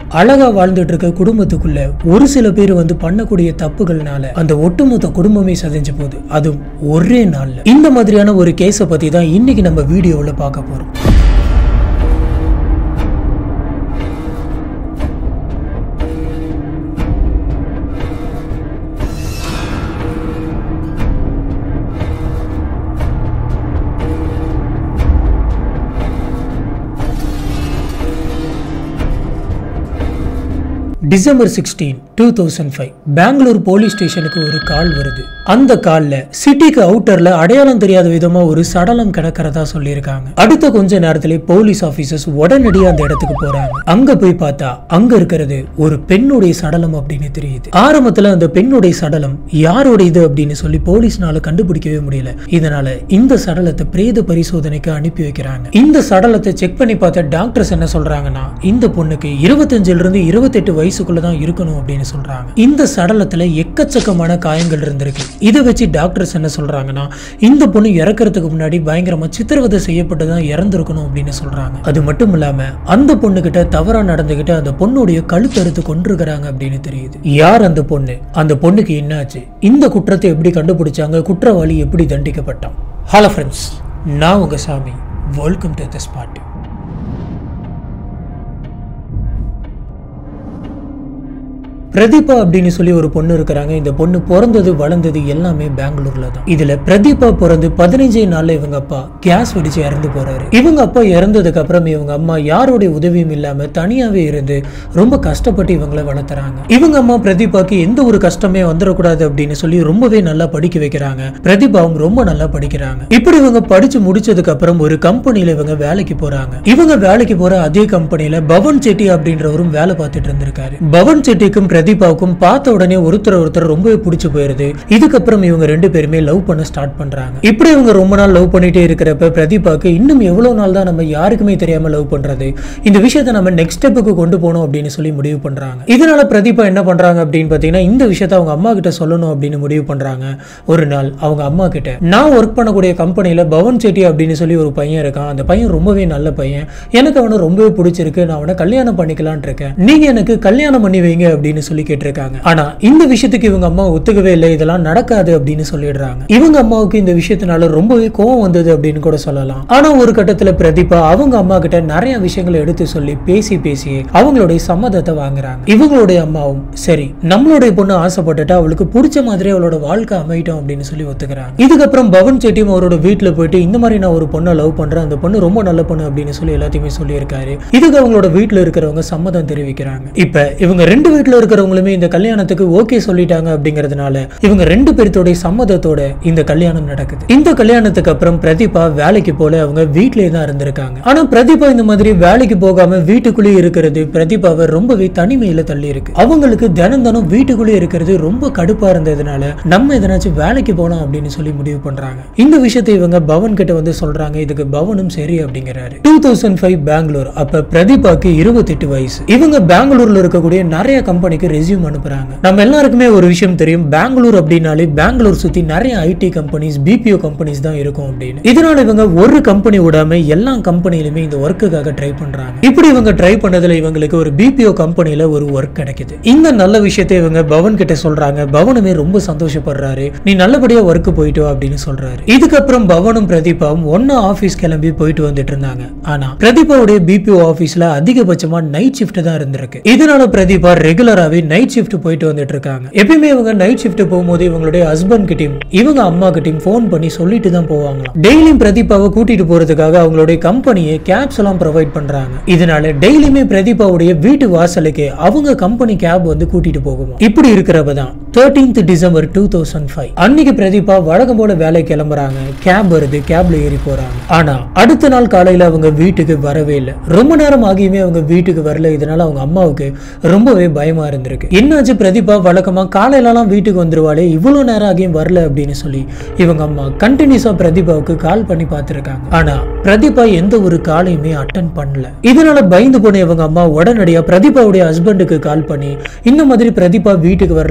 அழகா வாழ்ந்துட்டு இருக்க குடும்பத்துக்குள்ள ஒரு சில பேர் வந்து பண்ணக்கூடிய தப்புகள்னால அந்த ஒட்டுமொத்த குடும்பமே சதைஞ்சு போகுது அதுவும் ஒரே நாள்ல இந்த மாதிரியான ஒரு கேஸை பத்தி தான் இன்னைக்கு நம்ம வீடியோவில் பார்க்க போறோம் December sixteen two thousand five Bangalore police ஸ்டேஷனுக்கு ஒரு கால் வருது அந்த கால்ல சிட்டிக்கு அவுட்டர்ல அடையாளம் தெரியாத விதமா ஒரு சடலம் கிடக்கிறதா சொல்லியிருக்காங்க அடுத்த கொஞ்ச நேரத்திலே போலீஸ் ஆபீசர்ஸ் உடனடியாக அந்த இடத்துக்கு போறாங்க அங்க போய் பார்த்தா அங்க இருக்கிறது ஒரு பெண்ணுடைய சடலம் அப்படின்னு தெரியுது ஆரம்பத்துல அந்த பெண்ணுடைய சடலம் யாரோட இது அப்படின்னு சொல்லி போலீஸ்னால கண்டுபிடிக்கவே முடியல இதனால இந்த சடலத்தை பிரேத பரிசோதனைக்கு அனுப்பி வைக்கிறாங்க இந்த சடலத்தை செக் பண்ணி பார்த்த டாக்டர்ஸ் என்ன சொல்றாங்கன்னா இந்த பொண்ணுக்கு இருபத்தஞ்சுல இருந்து இருபத்தெட்டு வயசுக்குள்ள தான் இருக்கணும் அப்படின்னு சொல்றாங்க இந்த சடலத்துல எக்கச்சக்கமான காயங்கள் இருந்திருக்கு இதை வச்சு டாக்டர்ஸ் என்ன சொல்றாங்கன்னா இந்த பொண்ணு இறக்கறதுக்கு முன்னாடி பயங்கரமா சித்திரவதை செய்யப்பட்டு தான் இறந்திருக்கணும் அப்படின்னு சொல்றாங்க அது மட்டும் இல்லாம அந்த பொண்ணு கிட்ட தவறா நடந்துகிட்டு அந்த பொண்ணுடைய கழுத்தறுத்து கொண்டிருக்கிறாங்க அப்படின்னு தெரியுது யார் அந்த பொண்ணு அந்த பொண்ணுக்கு என்னாச்சு இந்த குற்றத்தை எப்படி கண்டுபிடிச்சாங்க குற்றவாளி எப்படி தண்டிக்கப்பட்டான் ஹலோ ஃப்ரெண்ட்ஸ் நான் உங்க Sami welcome to the spot Pratibha அப்படின்னு சொல்லி ஒரு பொண்ணு இருக்கிறாங்க இந்த பொண்ணு பிறந்தது வளர்ந்தது எல்லாமே பெங்களூர்ல தான் இதுல பிரதீபா பிறந்து பதினஞ்சே நாள்ல இவங்க அப்பா கேஸ் வெடிச்சு இறந்து போறாரு இவங்க அப்பா இறந்ததுக்கு அப்புறம் இவங்க அம்மா யாருடைய உதவியும் இல்லாம தனியாவே இருந்து ரொம்ப கஷ்டப்பட்டு இவங்கள வளர்த்துறாங்க இவங்க அம்மா பிரதீபாக்கு எந்த ஒரு கஷ்டமே வந்துடக்கூடாது அப்படின்னு சொல்லி ரொம்பவே நல்லா படிக்க வைக்கிறாங்க பிரதீபாவும் ரொம்ப நல்லா படிக்கிறாங்க இப்படி இவங்க படிச்சு முடிச்சதுக்கு அப்புறம் ஒரு கம்பெனில இவங்க வேலைக்கு போறாங்க இவங்க வேலைக்கு போற அதே கம்பெனில பவன் செட்டி அப்படின்றவரும் வேலை பார்த்துட்டு இருந்திருக்காரு பவன் செட்டிக்கும் பிரதீபாவுக்கும் பார்த்த உடனே ஒருத்தர் ஒருத்தர் ரொம்பவே பிடிச்சு போயிருது இதுக்கப்புறம் இவங்க ரெண்டு பேருமே லவ் பண்ண ஸ்டார்ட் பண்றாங்க இப்படி இவங்க ரொம்ப நாள் லவ் பண்ணிட்டே இருக்கிறப்ப பிரதீபாக்கு இன்னும் எவ்வளவு நாள் தான் நம்ம யாருக்குமே தெரியாம லவ் பண்றது இந்த விஷயத்தை நம்ம நெக்ஸ்ட் ஸ்டெப்புக்கு கொண்டு போகணும் அப்படின்னு சொல்லி முடிவு பண்றாங்க இதனால பிரதீபா என்ன பண்றாங்க அப்படின்னு பாத்தீங்கன்னா இந்த விஷயத்தை அவங்க அம்மா கிட்ட சொல்லணும் அப்படின்னு முடிவு பண்றாங்க ஒரு நாள் அவங்க அம்மா கிட்ட நான் ஒர்க் பண்ணக்கூடிய கம்பெனில பவன் செட்டி அப்படின்னு சொல்லி ஒரு பையன் இருக்கான் அந்த பையன் ரொம்பவே நல்ல பையன் எனக்கு அவனை ரொம்பவே பிடிச்சிருக்கு நான் அவனை கல்யாணம் பண்ணிக்கலான் இருக்கேன் நீங்க எனக்கு கல்யாணம் பண்ணி வைங்க அப்படின்னு சொல்லி கேட்டிருக்காங்க ஆனா இந்த விஷயத்துக்கு இவங்க அம்மா ஒத்துக்கவே இல்லை இதெல்லாம் நடக்காது அப்படின்னு சொல்லிடுறாங்க இவங்க அம்மாவுக்கு இந்த விஷயத்தினால ரொம்பவே கோவம் வந்தது அப்படின்னு கூட சொல்லலாம் ஆனா ஒரு கட்டத்துல பிரதீபா அவங்க அம்மா கிட்ட நிறைய விஷயங்களை எடுத்து சொல்லி பேசி பேசி அவங்களுடைய சம்மதத்தை வாங்குறாங்க இவங்களுடைய அம்மாவும் சரி நம்மளுடைய பொண்ணு ஆசைப்பட்டுட்டு அவளுக்கு பிடிச்ச மாதிரி அவளோட வாழ்க்கை அமையட்டும் அப்படின்னு சொல்லி ஒத்துக்கிறாங்க இதுக்கப்புறம் பவன் செட்டியும் அவரோட வீட்டுல போயிட்டு இந்த மாதிரி நான் ஒரு பொண்ணை லவ் பண்றேன் அந்த பொண்ணு ரொம்ப நல்ல பொண்ணு அப்படின்னு சொல்லி எல்லாத்தையுமே சொல்லியிருக்காரு இதுக்கு அவங்களோட வீட்டுல இருக்கிறவங்க சம்மதம் தெரிவிக்கிறாங்க இப்ப இவங்க ரெண்டு வீட்டுல இருக்கிறவங்களுமே இந்த கல்யாணத்துக்கு ஓகே சொல்லிட்டாங்க அப்படிங்கறதுனால இவங்க ரெண்டு பேர்த்தோட சம்மதத்தோட இந்த கல்யாணம் நடக்குது இந்த கல்யாணத்துக்கு அப்புறம் பிரதீபா வேலைக்கு போல அவங்க வீட்லயே தான் இருந்திருக்காங்க ஆனா பிரதீபா இந்த மாதிரி வேலைக்கு போகாம வீட்டுக்குள்ளேயே இருக்கிறது பிரதீபாவை ரொம்பவே தனிமையில தள்ளி இருக்கு அவங்களுக்கு தினம் தினம் வீட்டுக்குள்ளேயே இருக்கிறது ரொம்ப கடுப்பா இருந்ததுனால நம்ம எதனாச்சும் வேலைக்கு போலாம் அப்படின்னு சொல்லி முடிவு பண்றாங்க இந்த விஷயத்தை இவங்க பவன் கிட்ட வந்து சொல்றாங்க இதுக்கு பவனும் சரி அப்படிங்கிறாரு டூ தௌசண்ட் ஃபைவ் பெங்களூர் அப்ப பிரதீபாக்கு இருபத்தெட்டு வயசு இவங்க பெங்களூர்ல இருக்கக்கூடிய நிறைய கம்பெனிக்கு ரெசியூம் அனுப்புறாங்க நம்ம எல்லாருக்குமே ஒரு விஷயம் தெரியும் பெங்களூர் அப்படின்னாலே பெங்களூர் சுத்தி நிறைய ஐடி கம்பெனிஸ் பிபிஓ கம்பெனிஸ் தான் இருக்கும் அப்படின்னு இதனால இவங்க ஒரு கம்பெனி விடாம எல்லா கம்பெனிலுமே இந்த ஒர்க்குக்காக ட்ரை பண்றாங்க இப்படி இவங்க ட்ரை பண்ணதுல இவங்களுக்கு ஒரு பிபிஓ கம்பெனில ஒரு ஒர்க் கிடைக்குது இந்த நல்ல விஷயத்தை இவங்க பவன் கிட்ட சொல்றாங்க பவனுமே ரொம்ப சந்தோஷப்படுறாரு நீ நல்லபடியா ஒர்க் போயிட்டு வா அப்படின்னு சொல்றாரு இதுக்கப்புறம் பவனும் பிரதீபாவும் ஒன்னா ஆபீஸ் கிளம்பி போயிட்டு வந்துட்டு இருந்தாங்க ஆனா பிரதீபாவுடைய பிபிஓ ஆபீஸ்ல அதிகபட்சமா நைட் ஷிஃப்ட் தான் இருந்திருக்கு இதனால பிரதீபா ரெகுலராகவே நைட் ஷிஃப்ட் போயிட்டு வந்துட்டு இருக்காங்க எப்பயுமே இவங்க நைட் ஷிஃப்ட் போகும்போது இவங்களுடைய ஹஸ்பண்ட் கிட்டயும் இவங்க அம்மா கிட்டயும் ஃபோன் பண்ணி சொல்லிட்டு தான் போவாங்களாம் டெய்லியும் பிரதீபாவை கூட்டிட்டு போறதுக்காக அவங்களுடைய கம்பெனியை கேப்ஸ் எல்லாம் ப்ரொவைட் பண்றாங்க இதனால டெய்லியுமே பிரதீபாவுடைய வீட்டு வாசலுக்கு அவங்க கம்பெனி கேப் வந்து கூட்டிட்டு போகும் இப்படி இருக்கிறப்ப தான் thirteenth December two thousand five அன்னைக்கு பிரதீபா வழக்கம் போல வேலை கிளம்புறாங்க கேப் வருது கேப்ல ஏறி போறாங்க ஆனா அடுத்த நாள் காலையில அவங்க வீட்டுக்கு வரவே இல்லை ரொம்ப நேரம் ஆகியுமே அவங்க வீட்டுக்கு வரல இதனால அவங்க அம்மாவுக்கு ரொம்பவே பயமா இருந்திருக்கு என்னாச்சு பிரதீபா வழக்கமா காலையிலலாம் வீட்டுக்கு வந்துருவாளே இவ்வளவு நேரம் ஆகியும் வரல அப்படின்னு சொல்லி இவங்க அம்மா கண்டினியூஸா பிரதீபாவுக்கு கால் பண்ணி பார்த்திருக்காங்க ஆனா பிரதீபா எந்த ஒரு காலையுமே அட்டன் பண்ணல இதனால பயந்து போன இவங்க அம்மா உடனடியா பிரதீபாவுடைய ஹஸ்பண்டுக்கு கால் பண்ணி இந்த மாதிரி பிரதீபா வீட்டுக்கு வரல என்னாச்சு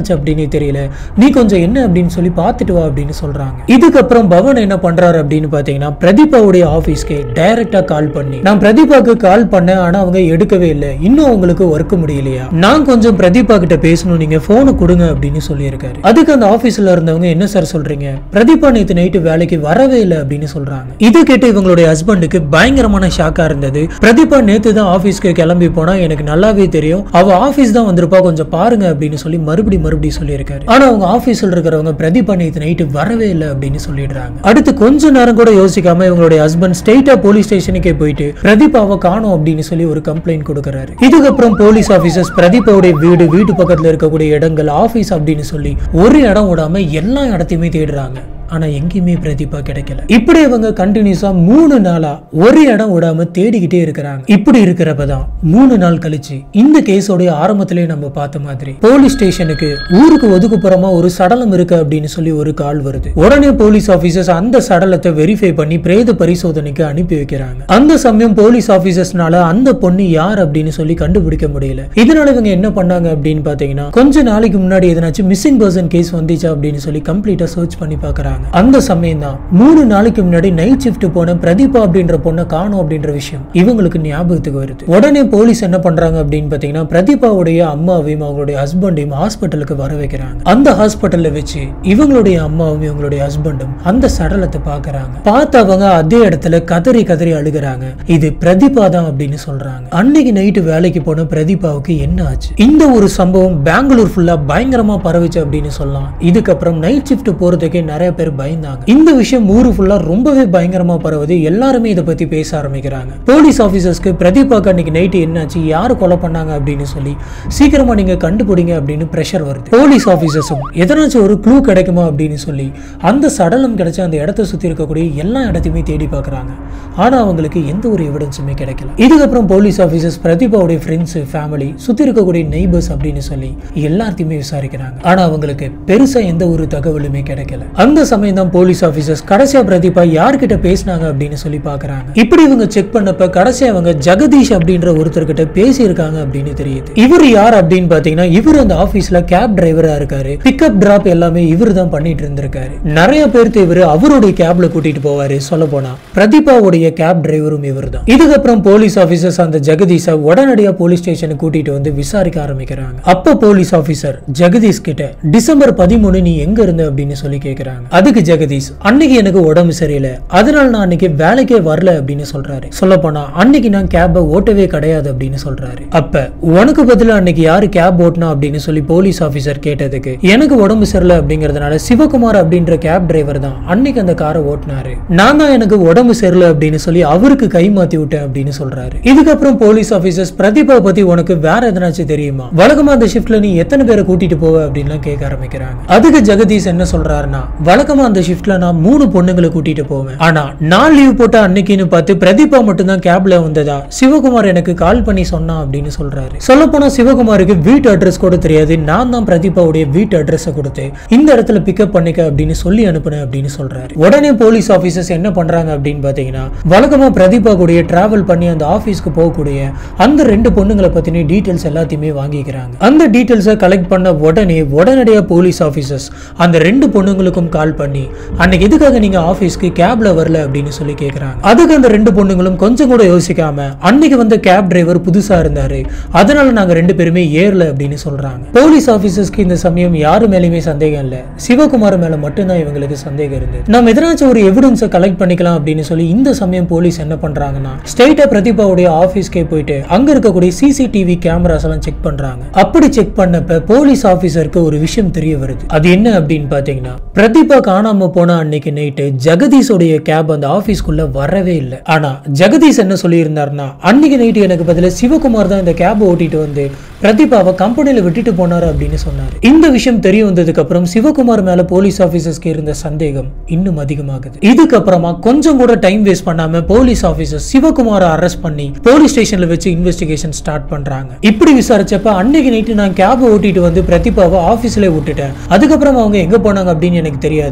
என்னாச்சு அப்படின்னு தெரியல நீ கொஞ்சம் என்ன அப்படின்னு சொல்லி பார்த்துட்டு வா அப்படின்னு சொல்றாங்க இதுக்கப்புறம் பவன் என்ன பண்றாரு அப்படின்னு பாத்தீங்கன்னா பிரதீபாவுடைய ஆபீஸ்க்கு டைரக்டா கால் பண்ணி நான் பிரதீபாக்கு கால் பண்ணேன் ஆனா அவங்க எடுக்கவே இல்லை இன்னும் அவங்களுக்கு ஒர்க் முடியலையா நான் கொஞ்சம் பிரதீபா கிட்ட பேசணும் நீங்க போனை கொடுங்க அப்படின்னு சொல்லியிருக்காரு அதுக்கு அந்த ஆபீஸ்ல இருந்தவங்க என்ன சார் சொல்றீங்க பிரதீபா நேத்து நைட்டு வேலைக்கு வரவே இல்லை அப்படின்னு சொல்றாங்க இது கேட்டு இவங்களுடைய ஹஸ்பண்டுக்கு பயங்கரமான ஷாக்கா இருந்தது பிரதீபா நேத்து தான் ஆபீஸ்க்கு கிளம்பி போனா எனக்கு நல்லாவே தெரியும் அவ ஆபீஸ் தான் வந்திருப்பா கொஞ்சம் பாருங்க அப்படின்னு சொல்லி மறுபடி மறுபடி சொல்லியிருக்காரு ஆனா அவங்க ஆபீஸ்ல இருக்கிறவங்க பிரதீபா நேத்து நைட்டு வரவே இல்லை அப்படின்னு சொல்லிடுறாங்க அடுத்து கொஞ்ச நேரம் கூட யோசிக்காம இவங்களுடைய ஹஸ்பண்ட் ஸ்ட்ரெயிட்டா போலீஸ் ஸ்டேஷனுக்கே போயிட்டு பிரதீபாவை காணோம் அப்படின்னு சொல்லி ஒரு கம்ப்ளைண்ட் கொடுக்கறாரு இதுக்கப்புறம் போலீஸ் ஆபீசர்ஸ் பிரதீபாவுடைய வீடு வீட்டு பக்கத்துல இருக்கக்கூடிய இடங்கள் ஆபீஸ் அப்படின்னு சொல்லி ஒரு இடம் விடாம எல்லா இடத்தையுமே தேடுறாங்க ஆனா எங்கேயுமே பிரதீபா கிடைக்கல இப்படி இவங்க கண்டினியூஸா மூணு நாளா ஒரு இடம் விடாம தேடிக்கிட்டே இருக்கிறாங்க இப்படி இருக்கிறப்ப தான் மூணு நாள் கழிச்சு இந்த கேஸோடைய ஆரம்பத்திலே நம்ம பார்த்த மாதிரி போலீஸ் ஸ்டேஷனுக்கு ஊருக்கு ஒதுக்குப்புறமா ஒரு சடலம் இருக்கு அப்படின்னு சொல்லி ஒரு கால் வருது உடனே போலீஸ் ஆபீசர்ஸ் அந்த சடலத்தை வெரிஃபை பண்ணி பிரேத பரிசோதனைக்கு அனுப்பி வைக்கிறாங்க அந்த சமயம் போலீஸ் ஆபீசர்ஸ்னால அந்த பொண்ணு யார் அப்படின்னு சொல்லி கண்டுபிடிக்க முடியல இதனால இவங்க என்ன பண்ணாங்க அப்படின்னு பாத்தீங்கன்னா கொஞ்ச நாளைக்கு முன்னாடி எதனாச்சும் மிஸ்ஸிங் பர்சன் கேஸ் வந்துச்சா அப்படின்னு சொல்லி கம்ப்ளீட்டா சர்ச் பண்ணி பாக்குறாங்க அந்த சமயம் தான் மூணு நாளைக்கு முன்னாடி நைட் ஷிஃப்ட் போன பிரதீபா அப்படின்ற பொண்ணை காணும் அப்படின்ற விஷயம் இவங்களுக்கு ஞாபகத்துக்கு வருது உடனே போலீஸ் என்ன பண்றாங்க அப்படின்னு பாத்தீங்கன்னா பிரதீபாவுடைய அம்மாவையும் அவங்களுடைய ஹஸ்பண்டையும் ஹாஸ்பிட்டலுக்கு வர வைக்கிறாங்க அந்த ஹாஸ்பிட்டல்ல வச்சு இவங்களுடைய அம்மாவும் இவங்களுடைய ஹஸ்பண்டும் அந்த சடலத்தை பாக்குறாங்க பார்த்தவங்க அதே இடத்துல கதறி கதறி அழுகுறாங்க இது பிரதீபா தான் அப்படின்னு சொல்றாங்க அன்னைக்கு நைட்டு வேலைக்கு போன பிரதீபாவுக்கு என்ன ஆச்சு இந்த ஒரு சம்பவம் பெங்களூர் ஃபுல்லா பயங்கரமா பரவுச்சு அப்படின்னு சொல்லலாம் இதுக்கப்புறம் நைட் ஷிஃப்ட் போறதுக்கே நிறைய பேர் பயந்தாங்க இந்த விஷயம் ஊரு ஃபுல்லா ரொம்பவே பயங்கரமா பரவுது எல்லாருமே இதை பத்தி பேச ஆரம்பிக்கிறாங்க போலீஸ் ஆபீசர்ஸ்க்கு பிரதீபாக்கு அன்னைக்கு நைட்டு என்னாச்சு யாரு கொலை பண்ணாங்க அப்படின்னு சொல்லி சீக்கிரமா நீங்க கண்டுபிடிங்க அப்படின்னு பிரஷர் வருது போலீஸ் ஆபீசர்ஸும் எதனாச்சும் ஒரு க்ளூ கிடைக்குமா அப்படின்னு சொல்லி அந்த சடலம் கிடைச்ச அந்த இடத்த சுத்தி இருக்கக்கூடிய எல்லா இடத்தையுமே தேடி பார்க்கறாங்க ஆனா அவங்களுக்கு எந்த ஒரு எவிடன்ஸுமே கிடைக்கல இதுக்கப்புறம் போலீஸ் ஆபீசர்ஸ் பிரதீபாவுடைய ஃப்ரெண்ட்ஸ் ஃபேமிலி சுத்தி இருக்கக்கூடிய நெய்பர்ஸ் அப்படின்னு சொல்லி எல்லாத்தையுமே விசாரிக்கிறாங்க ஆனா அவங்களுக்கு பெருசா எந்த ஒரு தகவலுமே கிடைக்கல அந்த சமயம் தான் போலீஸ் ஆபீசர்ஸ் கடைசியா பிரதீபா யார்கிட்ட பேசினாங்க அப்படின்னு சொல்லி பாக்குறாங்க இப்படி இவங்க செக் பண்ணப்ப கடைசியா அவங்க ஜெகதீஷ் அப்படின்ற ஒருத்தர்கிட்ட பேசியிருக்காங்க அப்படின்னு தெரியுது இவர் யார் அப்படின்னு பாத்தீங்கன்னா இவர் அந்த ஆபீஸ்ல கேப் டிரைவரா இருக்காரு பிக்கப் டிராப் எல்லாமே இவர் தான் பண்ணிட்டு இருந்திருக்காரு நிறைய பேருக்கு இவர் அவருடைய கேப்ல கூட்டிட்டு போவாரு சொல்ல போனா பிரதீபாவுடைய கேப் டிரைவரும் இவர் தான் இதுக்கப்புறம் போலீஸ் ஆபீசர்ஸ் அந்த ஜெகதீஷை உடனடியா போலீஸ் ஸ்டேஷனுக்கு கூட்டிட்டு வந்து விசாரிக்க ஆரம்பிக்கிறாங்க அப்ப போலீஸ் ஆபீசர் ஜெகதீஷ் கிட்ட டிசம்பர் பதிமூணு நீ எங்க இருந்த அப்படின்னு சொல்லி கேக்குறாங்க அதுக்கு ஜெகதீஷ் அன்னைக்கு எனக்கு உடம்பு சரியில்லை அதனால நான் அன்னைக்கு வேலைக்கே வரல அப்படின்னு சொல்றாரு சொல்ல போனா அன்னைக்கு நான் கேப்பை ஓட்டவே கிடையாது அப்படின்னு சொல்றாரு அப்ப உனக்கு பதிலா அன்னைக்கு யாரு கேப் ஓட்டினா அப்படின்னு சொல்லி போலீஸ் ஆபீசர் கேட்டதுக்கு எனக்கு உடம்பு சரியில்லை அப்படிங்கறதுனால சிவகுமார் அப்படின்ற கேப் டிரைவர் தான் அன்னைக்கு அந்த காரை ஓட்டினாரு நான் தான் எனக்கு உடம்பு சரியில்லை அப்படின்னு சொல்லி அவருக்கு கை மாத்தி விட்டேன் அப்படின்னு சொல்றாரு இதுக்கப்புறம் போலீஸ் ஆபீசர்ஸ் பிரதீபா பத்தி உனக்கு வேற எதனாச்சும் தெரியுமா வழக்கமா அந்த ஷிஃப்ட்ல நீ எத்தனை பேரை கூட்டிட்டு போவ அப்படின்லாம் கேட்க ஆரம்பிக்கிறாங்க அதுக்கு ஜெகதீஷ் என்ன சொல்றாருன்னா வழக்கமா அந்த ஷிஃப்ட்ல நான் மூணு பொண்ணுங்களை கூட்டிட்டு போவேன் ஆனா நான் லீவ் போட்ட அன்னைக்குன்னு பார்த்து பிரதீபா மட்டும்தான் கேப்ல வந்ததா சிவகுமார் எனக்கு கால் பண்ணி சொன்னான் அப்படின்னு சொல்றாரு சொல்ல போனா சிவகுமாருக்கு வீட்டு அட்ரஸ் கூட தெரியாது நான் தான் பிரதீபாவுடைய வீட்டு அட்ரஸை கொடுத்து இந்த இடத்துல பிக்கப் பண்ணிக்க அப்படின்னு சொல்லி அனுப்புனேன் அப்படின்னு சொல்றாரு உடனே போலீஸ் ஆபீசர்ஸ் என்ன பண்றாங்க அப்படின்னு பாத்தீங்கன்னா வழக்கமா பிரதீபா கூடிய டிராவல் பண்ணி அந்த ஆபீஸ்க்கு போகக்கூடிய அந்த ரெண்டு பொண்ணுங்களை பத்தின டீடைல்ஸ் எல்லாத்தையுமே வாங்கிக்கிறாங்க அந்த டீடைல்ஸை கலெக்ட் பண்ண உடனே உடனடியாக போலீஸ் ஆஃபீஸர்ஸ் அந்த ரெண்டு பொண்ணுங்களுக்கும் கால் பண்ணி அன்னைக்கு எதுக்காக நீங்க ஆஃபீஸ்க்கு கேப்ல வரல அப்படின்னு சொல்லி கேட்குறாங்க அதுக்கு அந்த ரெண்டு பொண்ணுங்களும் கொஞ்சம் கூட யோசிக்காம அன்னைக்கு வந்த கேப் டிரைவர் புதுசா இருந்தாரு அதனால நாங்க ரெண்டு பேருமே ஏறல அப்படின்னு சொல்றாங்க போலீஸ் ஆஃபீஸர்ஸ்க்கு இந்த சமயம் யாரு மேலேயுமே சந்தேகம் இல்ல சிவகுமார் மேல மட்டும்தான் இவங்களுக்கு சந்தேகம் இருந்தது நம்ம எதனாச்சும் ஒரு எவிடன்ஸை கலெக்ட் பண்ணிக்கலாம் அப்படின்னு சொல்லி இந்த சமயம் போலீஸ் என்ன பண்றாங்கன்னா ஸ்ட்ரெயிட்டா பிரதீபாவுடைய ஆஃபீஸ்க்கே போயிட்டு அங்க இருக்கக்கூடிய சிசிடிவி கேமராஸ் எல்லாம் செக் பண்றாங்க அப்படி செக் பண்ணப்ப போலீஸ் ஆபீசருக்கு ஒரு விஷயம் தெரிய வருது அது என்ன அப்படின்னு பாத்தீங்கன்னா பிரதீபா காணாம போன அன்னைக்கு நைட்டு ஜெகதீஷோடைய கேப் அந்த ஆபீஸ்க்குள்ள வரவே இல்லை ஆனா ஜெகதீஷ் என்ன சொல்லியிருந்தாருன்னா அன்னைக்கு நைட்டு எனக்கு பதிலா சிவகுமார் தான் இந்த கேப் ஓட்டிட்டு வந்து பிரதீபாவை கம்பெனில விட்டுட்டு போனாரு அப்படின்னு சொன்னாரு இந்த விஷயம் தெரிய வந்ததுக்கு அப்புறம் சிவகுமார் மேல போலீஸ் ஆபீசர்ஸ்க்கு இருந்த சந்தேகம் இன்னும் அதிகமாகுது இதுக்கப்புறமா கொஞ்சம் கூட டைம் வேஸ்ட் பண்ணாம போலீஸ் ஆபீசர் சிவகுமாரை அரெஸ்ட் பண்ணி போலீஸ் ஸ்டேஷன்ல வச்சு இன்வெஸ்டிகேஷன் ஸ்டார்ட் பண்றாங்க இப்படி விசாரிச்சப்ப அன்னைக்கு நைட்டு நான் கேப் ஓட்டிட்டு வந்து பிரதீபாவை ஆபீஸ்ல விட்டுட்டேன் அதுக்கப்புறம் அவங்க எங்க போனாங்க அப்படின்னு எனக்கு தெரியாது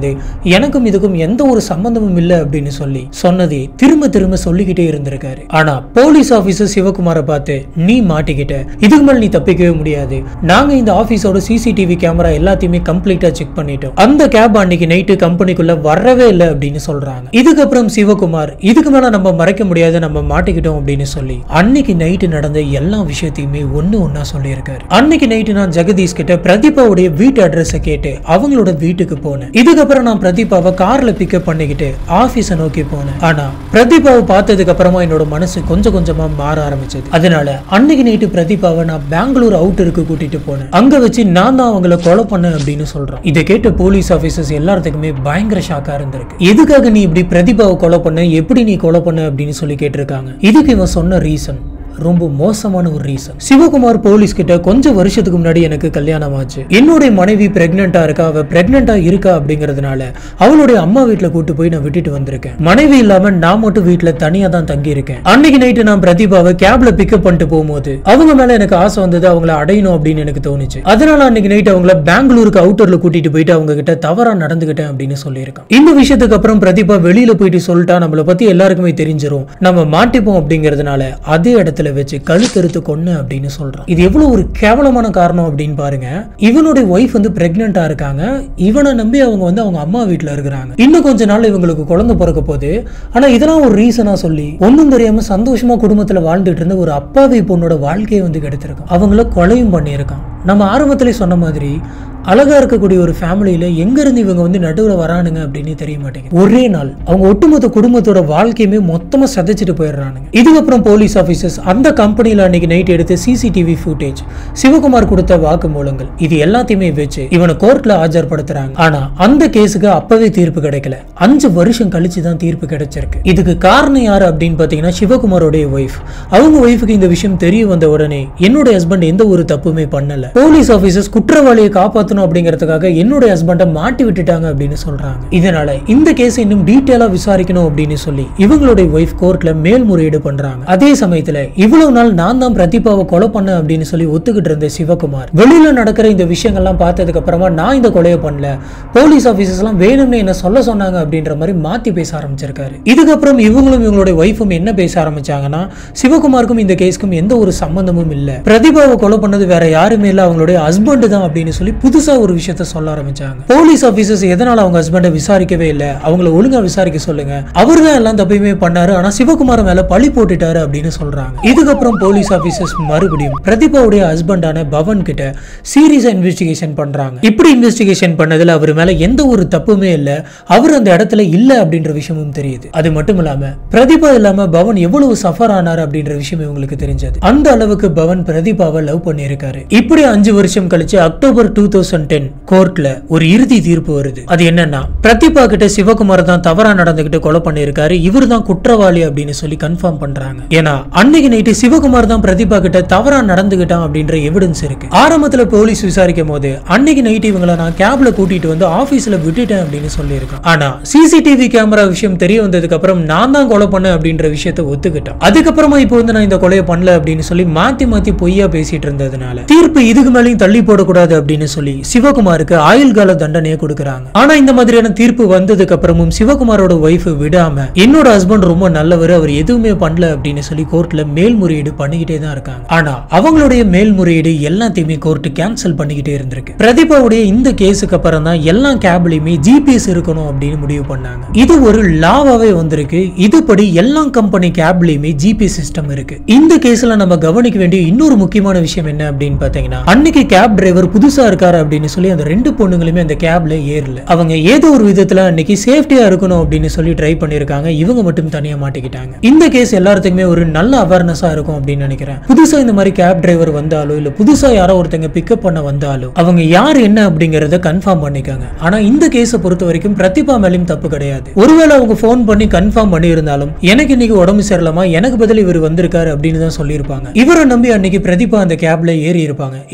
எனக்கும் இதுக்கும் எந்த ஒரு சம்பந்தமும் இல்லை அப்படின்னு சொல்லி சொன்னதே திரும்ப திரும்ப சொல்லிக்கிட்டே இருந்திருக்காரு ஆனா போலீஸ் ஆபீசர் சிவகுமாரை பார்த்து நீ மாட்டிக்கிட்ட இதுக்கு மேல நீ தப்பிக்கவே முடியாது நாங்க இந்த ஆபீஸோட சிசிடிவி கேமரா எல்லாத்தையுமே கம்ப்ளீட்டா செக் பண்ணிட்டோம் அந்த கேப் அன்னைக்கு நைட்டு கம்பெனிக்குள்ள வரவே இல்லை அப்படின்னு சொல்றாங்க இதுக்கப்புறம் சிவகுமார் இதுக்கு மேல நம்ம மறைக்க முடியாது நம்ம மாட்டிக்கிட்டோம் அப்படின்னு சொல்லி அன்னைக்கு நைட்டு நடந்த எல்லா விஷயத்தையுமே ஒண்ணு ஒண்ணா சொல்லியிருக்காரு அன்னைக்கு நைட்டு நான் ஜெகதீஷ் கிட்ட பிரதீபாவுடைய வீட்டு அட்ரஸை கேட்டு அவங்களோட வீட்டுக்கு போனேன் இதுக்கப்புறம் நான் பிரதீபாவை கார்ல பிக்கப் பண்ணிக்கிட்டு ஆபீஸை நோக்கி போனேன் ஆனா பிரதீபாவை பார்த்ததுக்கு அப்புறமா என்னோட மனசு கொஞ்சம் கொஞ்சமா மாற ஆரம்பிச்சது அதனால அன்னைக்கு நைட்டு பிரதீபாவை நான் பெங்களூர் அவுட்டருக்கு கூட்டிட்டு போனேன் அங்க வச்சு நான் தான் அவங்கள கொலை பண்ணேன் அப்படின்னு சொல்றேன் இதை கேட்ட போலீஸ் ஆபீசர்ஸ் எல்லாத்துக்குமே பயங்கர ஷாக்கா இருந்திருக்கு எதுக்காக நீ இப்படி பிரதீபாவை கொலை பண்ண எப்படி நீ கொலை பண்ண அப்படின்னு சொல்லி கேட்டிருக்காங்க இதுக்கு இவன் சொன்ன ரீசன் ரொம்ப மோசமான ஒரு ரீசன் சிவகுமார் போலீஸ் கிட்ட கொஞ்சம் வருஷத்துக்கு முன்னாடி எனக்கு கல்யாணம் ஆச்சு என்னுடைய மனைவி பிரெக்னெண்டா இருக்கா அவ பிரெக்னெண்டா இருக்கா அப்படிங்கறதுனால அவளுடைய அம்மா வீட்ல கூட்டு போய் நான் விட்டுட்டு வந்திருக்கேன் மனைவி இல்லாம நான் மட்டும் வீட்ல தனியா தான் தங்கி இருக்கேன் அன்னைக்கு நைட்டு நான் பிரதீபாவை கேப்ல பிக்கப் பண்ணிட்டு போகும்போது அவங்க மேல எனக்கு ஆசை வந்தது அவங்கள அடையணும் அப்படின்னு எனக்கு தோணுச்சு அதனால அன்னைக்கு நைட் அவங்கள பெங்களூருக்கு அவுட்டர்ல கூட்டிட்டு போயிட்டு அவங்க கிட்ட தவறா நடந்துகிட்டேன் அப்படின்னு சொல்லியிருக்கான் இந்த விஷயத்துக்கு அப்புறம் பிரதீபா வெளியில போயிட்டு சொல்லிட்டா நம்மளை பத்தி எல்லாருக்குமே தெரிஞ்சிரும் நம்ம மாட்டிப்போம் அப்படிங்கறதுனால அதே இடத்துல வச்சு கழுத்தெடுத்து கொன்னு அப்படின்னு சொல்றான் இது எவ்வளவு ஒரு கேவலமான காரணம் அப்படின்னு பாருங்க இவனுடைய ஒய்ஃப் வந்து பிரெக்னெண்டா இருக்காங்க இவனை நம்பி அவங்க வந்து அவங்க அம்மா வீட்ல இருக்கிறாங்க இன்னும் கொஞ்ச நாள் இவங்களுக்கு குழந்தை பிறக்க போகுது ஆனா இதெல்லாம் ஒரு ரீசனா சொல்லி ஒண்ணும் தெரியாம சந்தோஷமா குடும்பத்துல வாழ்ந்துட்டு இருந்த ஒரு அப்பாவி பொண்ணோட வாழ்க்கையை வந்து கெடுத்திருக்கான் அவங்கள கொலையும் பண்ணியிருக்கான் நம்ம ஆரம்பத்திலே சொன்ன மாதிரி அழகா இருக்கக்கூடிய ஒரு ஃபேமிலியில எங்க இருந்து இவங்க வந்து நடுவுல வரானுங்க அப்படின்னு தெரிய மாட்டேங்குது ஒரே நாள் அவங்க ஒட்டுமொத்த குடும்பத்தோட வாழ்க்கையுமே மொத்தமா சதைச்சிட்டு போயிடுறானுங்க இதுக்கப்புறம் போலீஸ் ஆபீசர்ஸ் அந்த கம்பெனில அன்னைக்கு நைட் எடுத்த சிசிடிவி ஃபுட்டேஜ் சிவகுமார் கொடுத்த வாக்குமூலங்கள் இது எல்லாத்தையுமே வச்சு இவனை கோர்ட்ல ஆஜர்படுத்துறாங்க ஆனா அந்த கேஸுக்கு அப்பவே தீர்ப்பு கிடைக்கல அஞ்சு வருஷம் கழிச்சு தான் தீர்ப்பு கிடைச்சிருக்கு இதுக்கு காரணம் யாரு அப்படின்னு பாத்தீங்கன்னா சிவகுமாரோடைய ஒய்ஃப் அவங்க ஒய்ஃபுக்கு இந்த விஷயம் தெரிய வந்த உடனே என்னோட ஹஸ்பண்ட் எந்த ஒரு தப்புமே பண்ணல போலீஸ் ஆபீசர்ஸ் குற்றவாளியை காப்பாத்தணும் அப்படிங்கிறதுக்காக என்னோட ஹஸ்பண்டை மாட்டி விட்டுட்டாங்க அப்படின்னு சொல்றாங்க இதனால இந்த கேஸ் இன்னும் டீட்டெயிலா விசாரிக்கணும் அப்படின்னு சொல்லி இவங்களுடைய ஒய்ஃப் கோர்ட்ல மேல்முறையீடு பண்றாங்க அதே சமயத்துல இவ்வளவு நாள் நான் தான் பிரதீபாவை கொலை பண்ண அப்படின்னு சொல்லி ஒத்துக்கிட்டு இருந்த சிவகுமார் வெளியில நடக்கிற இந்த விஷயங்கள்லாம் பார்த்ததுக்கு அப்புறமா நான் இந்த கொலையை பண்ணல போலீஸ் ஆபீசர்ஸ் எல்லாம் வேணும்னு என்ன சொல்ல சொன்னாங்க அப்படின்ற மாதிரி மாத்தி பேச ஆரம்பிச்சிருக்காரு இதுக்கப்புறம் இவங்களும் இவங்களுடைய ஒய்ஃபும் என்ன பேச ஆரம்பிச்சாங்கன்னா சிவகுமாருக்கும் இந்த கேஸ்க்கும் எந்த ஒரு சம்பந்தமும் இல்ல பிரதிபாவை கொலை பண்ணது வேற யாருமே இல்ல அவங்களுடைய ஹஸ்பண்ட் தான் அப்படின்னு சொல்லி புதுசா ஒரு விஷயத்த சொல்ல ஆரம்பிச்சாங்க போலீஸ் ஆபீசர்ஸ் எதனால அவங்க ஹஸ்பண்டை விசாரிக்கவே இல்ல அவங்கள ஒழுங்கா விசாரிக்க சொல்லுங்க அவர் தான் எல்லாம் தப்பையுமே பண்ணாரு ஆனா சிவகுமார் மேல பழி போட்டுட்டாரு அப்படின்னு சொல்றாங்க இதுக்கப்புறம் போலீஸ் ஆபீசர்ஸ் மறுபடியும் பிரதிபாவுடைய ஹஸ்பண்டான பவன் கிட்ட சீரியஸா இன்வெஸ்டிகேஷன் பண்றாங்க இப்படி இன்வெஸ்டிகேஷன் பண்ணதுல அவர் மேல எந்த ஒரு தப்புமே இல்ல அவர் அந்த இடத்துல இல்ல அப்படின்ற விஷயமும் தெரியுது அது மட்டும் இல்லாம பிரதிபா இல்லாம பவன் எவ்வளவு சஃபர் ஆனார் அப்படின்ற விஷயம் இவங்களுக்கு தெரிஞ்சது அந்த அளவுக்கு பவன் பிரதீபாவை லவ் பண்ணியிருக்காரு இப்படி அஞ்சு வருஷம் கழிச்சு அக்டோபர் டூ தௌசண்ட் டென் கோர்ட்ல ஒரு இறுதி தீர்ப்பு வருது அது என்னன்னா பிரதீபா கிட்ட சிவகுமார் தான் தவறா நடந்துகிட்டு கொலை பண்ணியிருக்காரு இவர் தான் குற்றவாளி அப்படின்னு சொல்லி கன்ஃபார்ம் பண்றாங்க ஏன்னா அன்னைக்கு நைட்டு சிவகுமார் தான் பிரதீபா கிட்ட தவறா நடந்துகிட்டான் அப்படின்ற எவிடன்ஸ் இருக்கு ஆரம்பத்துல போலீஸ் விசாரிக்கும் போது அன்னைக்கு நைட்டு இவங்கள நான் கேப்ல கூட்டிட்டு வந்து ஆபீஸ்ல விட்டுட்டேன் அப்படின்னு சொல்லியிருக்கான் ஆனா சிசிடிவி கேமரா விஷயம் தெரிய வந்ததுக்கு அப்புறம் நான் தான் கொலை பண்ணேன் அப்படின்ற விஷயத்தை ஒத்துக்கிட்டான் அதுக்கப்புறமா இப்போ வந்து நான் இந்த கொலையை பண்ணல அப்படின்னு சொல்லி மாத்தி மாத்தி பொய்யா பேசிட்டு இருந்ததுனால தீர்ப்பு இதுக்கு மேலேயும் தள்ளி போடக்கூடாது அப்படின்னு சொல்லி சிவகுமாருக்கு ஆயுள் கால தண்டனையை கொடுக்குறாங்க ஆனா இந்த மாதிரியான தீர்ப்பு வந்ததுக்கு அப்புறமும் சிவகுமாரோட ஒய்ஃப் விடாம என்னோட ஹஸ்பண்ட் ரொம்ப நல்லவர் அவர் எதுவுமே பண்ணல அப்படின்னு சொல்லி கோர்ட்ல மேல்முறையீடு பண்ணிக்கிட்டே தான் இருக்காங்க ஆனா அவங்களுடைய மேல்முறையீடு எல்லாத்தையுமே கோர்ட் கேன்சல் பண்ணிக்கிட்டே இருந்திருக்கு பிரதீபாவுடைய இந்த கேஸுக்கு அப்புறம் தான் எல்லா கேப்லயுமே ஜிபிஎஸ் இருக்கணும் அப்படின்னு முடிவு பண்ணாங்க இது ஒரு லாவாவே வந்திருக்கு இதுபடி எல்லா கம்பெனி கேப்லயுமே ஜிபிஎஸ் சிஸ்டம் இருக்கு இந்த கேஸ்ல நம்ம கவனிக்க வேண்டிய இன்னொரு முக்கியமான விஷயம் என்ன அப்படின்னு பாத்தீங்கன்னா அன்னைக்கு கேப் டிரைவர் புதுசா இருக்காரு அப்படின்னு சொல்லி அந்த ரெண்டு பொண்ணுங்களுமே அந்த கேப்ல ஏறல அவங்க ஏதோ ஒரு விதத்துல அன்னைக்கு சேஃப்டியா இருக்கணும் அப்படின்னு சொல்லி ட்ரை பண்ணிருக்காங்க இவங்க மட்டும் தனியா மாட்டிக்கிட்டாங்க இந்த கேஸ் எல்லாத்துக்குமே ஒரு நல்ல அவேர்னஸா இருக்கும் அப்படின்னு நினைக்கிறேன் புதுசா இந்த மாதிரி கேப் டிரைவர் வந்தாலோ இல்ல புதுசா யாரோ ஒருத்தங்க பிக்கப் பண்ண வந்தாலோ அவங்க யார் என்ன அப்படிங்கறத கன்ஃபார்ம் பண்ணிக்காங்க ஆனா இந்த கேஸை பொறுத்த வரைக்கும் பிரதிபா மேலயும் தப்பு கிடையாது ஒருவேளை அவங்க ஃபோன் பண்ணி கன்ஃபார்ம் பண்ணி இருந்தாலும் எனக்கு இன்னைக்கு உடம்பு சரியில்லாமா எனக்கு பதில் இவர் வந்திருக்காரு அப்படின்னு தான் சொல்லியிருப்பாங்க இவரை நம்பி அன்னைக்கு பிரதீபா அந்த கேப்ல ஏறி இருப்பாங்க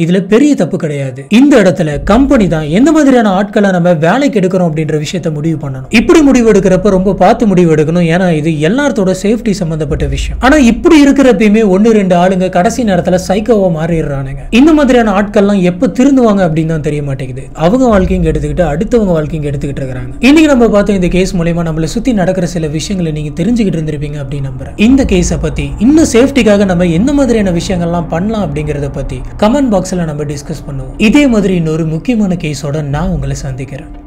இதுல பெரிய தப்பு கிடையாது இந்த இடத்துல கம்பெனி தான் எந்த மாதிரியான ஆட்களை நம்ம வேலைக்கு எடுக்கிறோம் அப்படின்ற விஷயத்த முடிவு பண்ணணும் இப்படி முடிவு எடுக்கிறப்ப ரொம்ப பார்த்து முடிவு எடுக்கணும் ஏன்னா இது எல்லாத்தோட சேஃப்டி சம்பந்தப்பட்ட விஷயம் ஆனா இப்படி இருக்கிறப்பயுமே ஒன்னு ரெண்டு ஆளுங்க கடைசி நேரத்துல சைக்கோவா மாறிடுறானுங்க இந்த மாதிரியான ஆட்கள்லாம் எப்ப திருந்துவாங்க அப்படின்னு தான் தெரிய மாட்டேங்குது அவங்க வாழ்க்கையும் எடுத்துக்கிட்டு அடுத்தவங்க வாழ்க்கையும் எடுத்துக்கிட்டு இருக்காங்க இன்னைக்கு நம்ம பார்த்த இந்த கேஸ் மூலயமா நம்மளை சுத்தி நடக்கிற சில விஷயங்களை நீங்க தெரிஞ்சுக்கிட்டு இருந்திருப்பீங்க அப்படின்னு நம்புறேன் இந்த கேஸை பத்தி இன்னும் சேஃப்டிக்காக நம்ம எந்த மாதிரியான விஷயங்கள்லாம் பண்ணலாம் அப்படிங்கறத பத்தி கமெண்ட் பாக்ஸ்ல நம்ம டிஸ்கஸ் பண்ணுவோம் இதே மாதிரி இன்னொரு முக்கியமான கேஸோட நான் உங்களை சந்திக்கிறேன்